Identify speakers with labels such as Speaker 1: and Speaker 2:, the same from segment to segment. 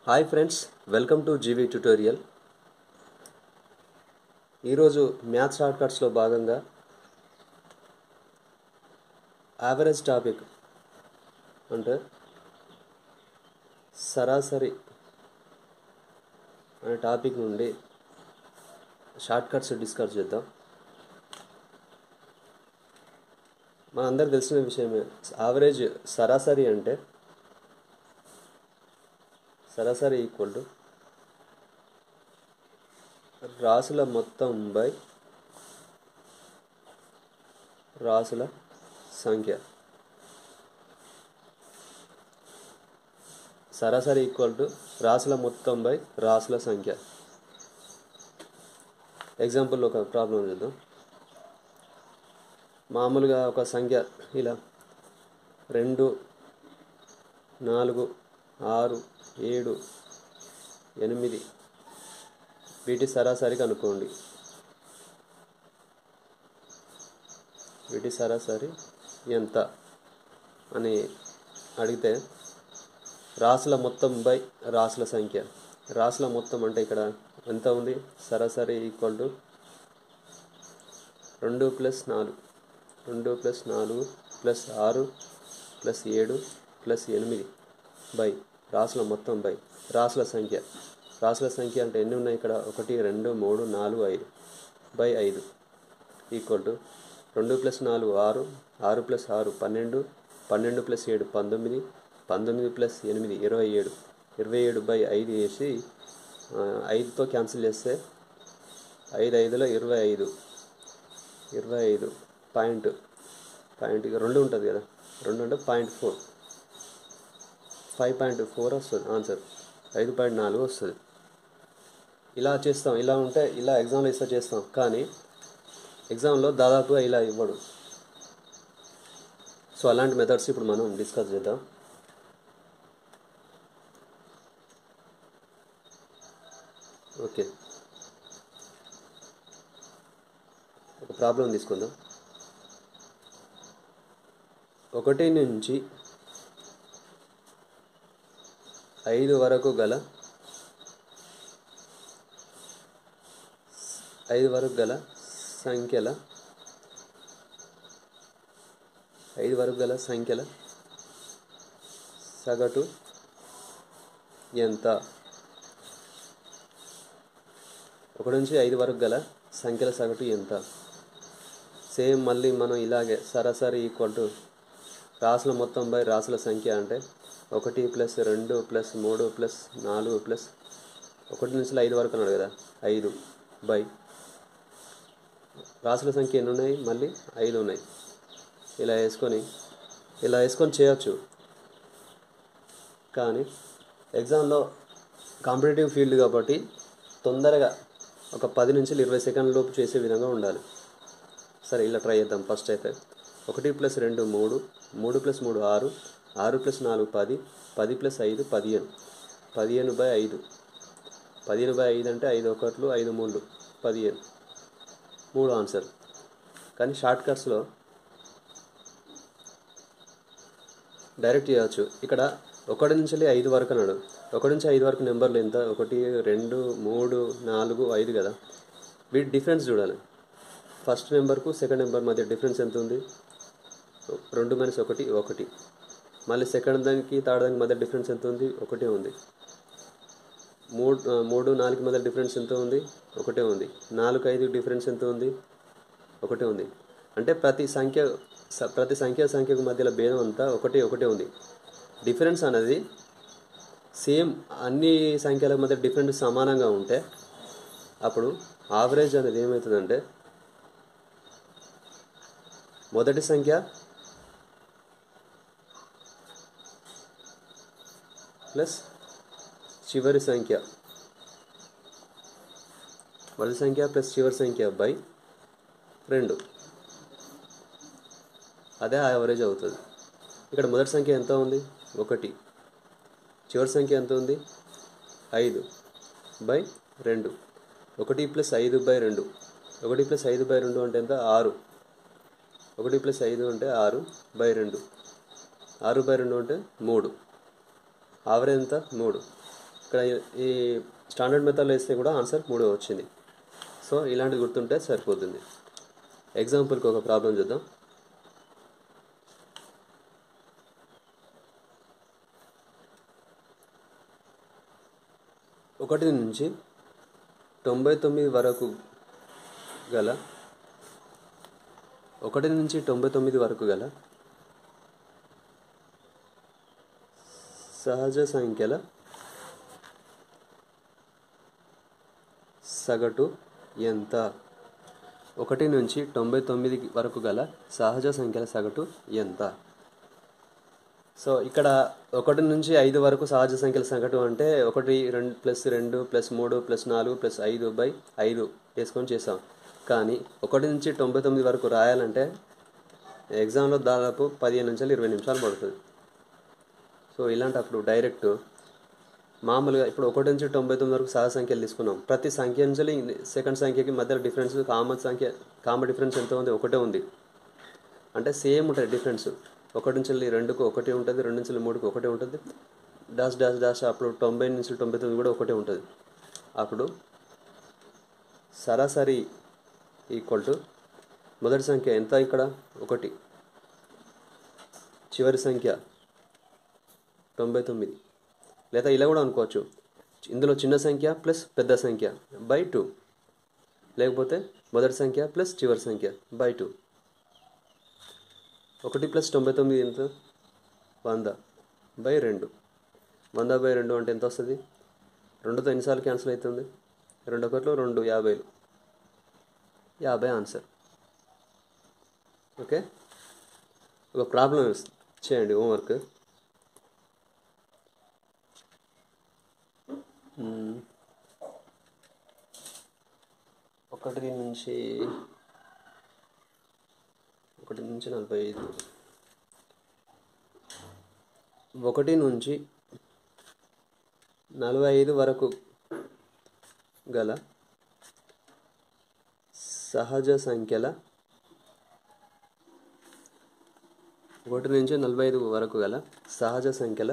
Speaker 1: Hi friends welcome to GV tutorial ఈరోజు maths short కట్స్లో భాగంగా యావరేజ్ టాపిక్ అంటే సరాసరి అనే టాపిక్ నుండి షార్ట్ కట్స్ డిస్కస్ చేద్దాం మనందరికి తెలిసిన విషయమే యావరేజ్ సరాసరి అంటే సరాసరి ఈక్వల్ టు రాసుల మొత్తం బై రాసుల సంఖ్య సరాసరి ఈక్వల్ టు రాసుల మొత్తం బై రాసుల సంఖ్య ఎగ్జాంపుల్ ఒక ప్రాబ్లం చూద్దాం మామూలుగా ఒక సంఖ్య ఇలా రెండు నాలుగు ఆరు ఏడు ఎనిమిది వీటి సరాసరి కనుక్కోండి వీటి సరాసరి ఎంత అని అడిగితే రాసుల మొత్తం బై రాసుల సంఖ్య రాసుల మొత్తం అంటే ఇక్కడ ఎంత ఉంది సరాసరి ఈక్వల్ టు రెండు ప్లస్ నాలుగు రెండు ప్లస్ నాలుగు ప్లస్ ఆరు ప్లస్ ఏడు ప్లస్ ఎనిమిది బై రాసుల మొత్తం బై రాసుల సంఖ్య రాసుల సంఖ్య అంటే ఎన్ని ఉన్నాయి ఇక్కడ ఒకటి రెండు మూడు నాలుగు ఐదు బై ఐదు ఈక్వల్ టు రెండు ప్లస్ నాలుగు ఆరు ఆరు ప్లస్ ఆరు పన్నెండు పన్నెండు ప్లస్ ఏడు పంతొమ్మిది పంతొమ్మిది ప్లస్ ఎనిమిది ఇరవై ఏడు ఇరవై ఏడు బై ఐదు వేసి ఐదుతో క్యాన్సిల్ చేస్తే ఐదు ఐదులో ఇరవై ఐదు ఇరవై ఐదు పాయింట్ పాయింట్ ఇక రెండు ఉంటుంది కదా రెండు అంటే point four five point four వస్తుంది ఆన్సర్ ఐదు పాయింట్ నాలుగు వస్తుంది ఇలా చేస్తాం ఇలా ఉంటే ఇలా ఎగ్జామ్లో ఇస్తా చేస్తాం కానీ ఎగ్జామ్లో దాదాపుగా ఇలా ఇవ్వడు సో అలాంటి మెథడ్స్ ఇప్పుడు మనం డిస్కస్ చేద్దాం ఓకే ఒక ప్రాబ్లం తీసుకుందాం ఒకటి నుంచి ఐదు వరకు గల ఐదు వరకు గల సంఖ్యల ఐదు వరకు గల సంఖ్యల సగటు ఎంత ఒకటి నుంచి ఐదు వరకు గల సంఖ్యల సగటు ఎంత సేమ్ మళ్ళీ మనం ఇలాగే సరాసరి ఈక్వల్ టు రాసుల మొత్తం బై రాసుల సంఖ్య అంటే ఒకటి ప్లస్ రెండు ప్లస్ మూడు ప్లస్ నాలుగు ప్లస్ ఒకటి నుంచి ఐదు వరకు అన్నాడు కదా ఐదు బై రాసుల సంఖ్య ఎన్ని ఉన్నాయి మళ్ళీ ఐదు ఉన్నాయి ఇలా వేసుకొని ఇలా వేసుకొని చేయొచ్చు కానీ ఎగ్జామ్లో కాంపిటేటివ్ ఫీల్డ్ కాబట్టి తొందరగా ఒక పది నుంచి ఇరవై సెకండ్ల లోపు చేసే విధంగా ఉండాలి సరే ఇలా ట్రై చేద్దాం ఫస్ట్ అయితే ఒకటి ప్లస్ రెండు మూడు మూడు ప్లస్ మూడు ఆరు ఆరు ప్లస్ నాలుగు పది పది ప్లస్ ఐదు పదిహేను పదిహేను బై ఐదు పదిహేను బై ఐదు అంటే ఐదు ఒకట్లు ఐదు మూడు పదిహేను మూడు ఆన్సర్ కానీ షార్ట్ కట్స్లో డైరెక్ట్ చేయవచ్చు ఇక్కడ ఒకటి నుంచి ఐదు వరకు అన్నాడు ఒకటి నుంచి ఐదు వరకు నెంబర్లు ఎంత ఒకటి రెండు మూడు నాలుగు ఐదు కదా వీటి డిఫరెన్స్ చూడాలి ఫస్ట్ నెంబర్కు సెకండ్ నెంబర్ మధ్య డిఫరెన్స్ ఎంత ఉంది రెండు మైనస్ ఒకటి ఒకటి మళ్ళీ సెకండ్ దానికి థర్డ్ దానికి మధ్య డిఫరెన్స్ ఎంత ఉంది ఒకటే ఉంది మూడు మూడు నాలుగు మధ్య డిఫరెన్స్ ఎంత ఉంది ఒకటే ఉంది నాలుగు ఐదు డిఫరెన్స్ ఎంత ఉంది ఒకటే ఉంది అంటే ప్రతి సంఖ్య ప్రతి సంఖ్య సంఖ్యకు మధ్యలో భేదం అంతా ఒకటే ఒకటే ఉంది డిఫరెన్స్ అనేది సేమ్ అన్ని సంఖ్యల మధ్య డిఫరెన్స్ సమానంగా ఉంటే అప్పుడు ఆవరేజ్ అనేది ఏమవుతుందంటే మొదటి సంఖ్య ప్లస్ చివరి సంఖ్య మొదటి సంఖ్య ప్లస్ చివరి సంఖ్య బై రెండు అదే యావరేజ్ అవుతుంది ఇక్కడ మొదటి సంఖ్య ఎంత ఉంది ఒకటి చివరి సంఖ్య ఎంత ఉంది ఐదు బై రెండు ఒకటి ప్లస్ ఐదు బై రెండు ఒకటి ప్లస్ ఐదు బై రెండు అంటే ఎంత ఆరు ఒకటి ప్లస్ ఐదు అంటే ఆరు బై రెండు ఆరు బై రెండు అంటే మూడు ఆవరేజ్ ఎంత మూడు ఇక్కడ ఈ స్టాండర్డ్ మెథడ్లో వేస్తే కూడా ఆన్సర్ మూడు వచ్చింది సో ఇలాంటిది గుర్తుంటే సరిపోతుంది ఎగ్జాంపుల్కి ఒక ప్రాబ్లం చూద్దాం ఒకటి నుంచి తొంభై తొమ్మిది వరకు గల ఒకటి నుంచి తొంభై తొమ్మిది వరకు గల సహజ సంఖ్యల సగటు ఎంత ఒకటి నుంచి తొంభై తొమ్మిది వరకు గల సహజ సంఖ్యల సగటు ఎంత సో ఇక్కడ ఒకటి నుంచి ఐదు వరకు సహజ సంఖ్యల సగటు అంటే ఒకటి రెండు ప్లస్ రెండు ప్లస్ మూడు ప్లస్ నాలుగు ప్లస్ ఐదు బై ఐదు వేసుకొని చేసాం కానీ ఒకటి నుంచి తొంభై తొమ్మిది వరకు రాయాలంటే ఎగ్జామ్లో దాదాపు పదిహేను నుంచి ఇరవై నిమిషాలు పడుతుంది సో ఇలాంటప్పుడు డైరెక్ట్ మామూలుగా ఇప్పుడు ఒకటి నుంచి తొంభై తొమ్మిది వరకు సహజ సంఖ్యలు తీసుకున్నాం ప్రతి సంఖ్య నుంచి సెకండ్ సంఖ్యకి మధ్య డిఫరెన్స్ కామన్ సంఖ్య కామన్ డిఫరెన్స్ ఎంత ఉంది ఒకటే ఉంది అంటే సేమ్ ఉంటుంది డిఫరెన్స్ ఒకటి నుంచి రెండుకు ఒకటి ఉంటుంది రెండు నుంచి మూడుకు ఒకటే ఉంటుంది డాష్ డాష్ డాష్ అప్పుడు తొంభై నుంచి తొంభై తొమ్మిది కూడా ఒకటే ఉంటుంది అప్పుడు సరాసరి ఈక్వల్ టు మొదటి సంఖ్య ఎంత ఇక్కడ ఒకటి చివరి సంఖ్య తొంభై తొమ్మిది లేదా ఇలా కూడా అనుకోవచ్చు ఇందులో చిన్న సంఖ్య ప్లస్ పెద్ద సంఖ్య బై టూ లేకపోతే మొదటి సంఖ్య ప్లస్ చివరి సంఖ్య బై టూ ఒకటి ప్లస్ తొంభై తొమ్మిది ఎంత వంద బై రెండు వంద బై రెండు అంటే ఎంత వస్తుంది రెండుతో ఎన్నిసార్లు క్యాన్సిల్ అవుతుంది రెండు ఒకటిలో రెండు యాభైలు యాభై ఆన్సర్ ఓకే ఒక ప్రాబ్లం చేయండి హోంవర్క్ ఒకటి నుంచి ఒకటి నుంచి నలభై ఐదు ఒకటి నుంచి నలభై ఐదు వరకు గల సహజ సంఖ్యల ఒకటి నుంచి నలభై ఐదు వరకు గల సహజ సంఖ్యల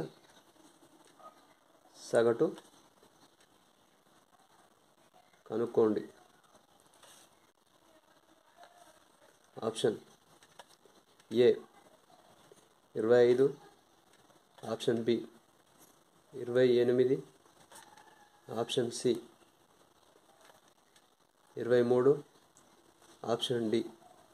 Speaker 1: సగటు కనుక్కోండి ఆప్షన్ ఏ ఇరవై ఐదు ఆప్షన్ బి ఇరవై ఎనిమిది ఆప్షన్ సి ఇరవై మూడు ఆప్షన్ డి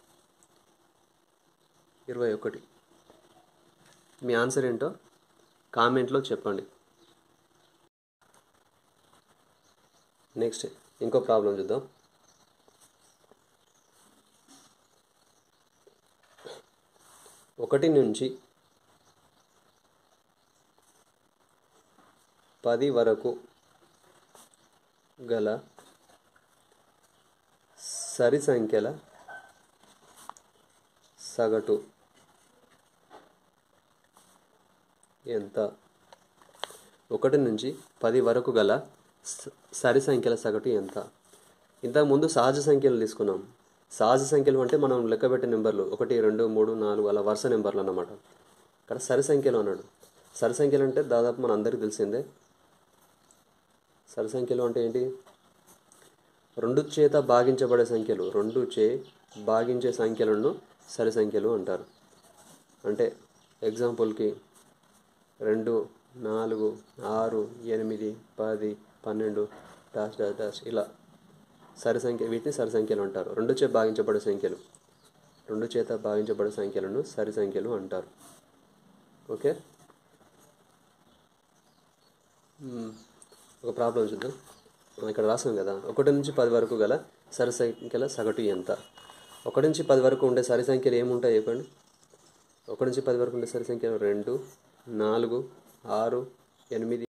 Speaker 1: ఇరవై ఒకటి మీ ఆన్సర్ ఏంటో కామెంట్లో చెప్పండి నెక్స్ట్ ఇంకో ప్రాబ్లం చూద్దాం ఒకటి నుంచి పది వరకు గల సరి సంఖ్యల సగటు ఎంత ఒకటి నుంచి పది వరకు గల స- సరి సంఖ్యల సగటు ఎంత ఇంతకుముందు సహజ సంఖ్యలు తీసుకున్నాం సహజ సంఖ్యలు అంటే మనం లెక్కబెట్టే నెంబర్లు ఒకటి రెండు మూడు నాలుగు అలా వరుస నెంబర్లు అన్నమాట ఇక్కడ సరి సంఖ్యలు అన్నాడు సరి సంఖ్యలు అంటే దాదాపు మన అందరికీ తెలిసిందే సరి సంఖ్యలు అంటే ఏంటి రెండు చేత భాగించబడే సంఖ్యలు రెండు చే భాగించే సంఖ్యలను సరి సంఖ్యలు అంటారు అంటే ఎగ్జాంపుల్కి రెండు నాలుగు ఆరు ఎనిమిది పది పన్నెండు డాష్ డాష్ డాష్ ఇలా సరి సంఖ్య వీటిని సరి సంఖ్యలు అంటారు రెండు చే భాగించబడే సంఖ్యలు రెండు చేత భాగించబడే సంఖ్యలను సరి సంఖ్యలు అంటారు ఓకే మ్మ్. ఒక ప్రాబ్లం చూద్దాం మనం ఇక్కడ రాసాం కదా ఒకటి నుంచి పది వరకు గల సరి సంఖ్యల సగటు ఎంత ఒకటి నుంచి పది వరకు ఉండే సరి సంఖ్యలు ఏముంటాయి చెప్పండి ఒకటి నుంచి పది వరకు ఉండే సరి సంఖ్యలు రెండు నాలుగు ఆరు ఎనిమిది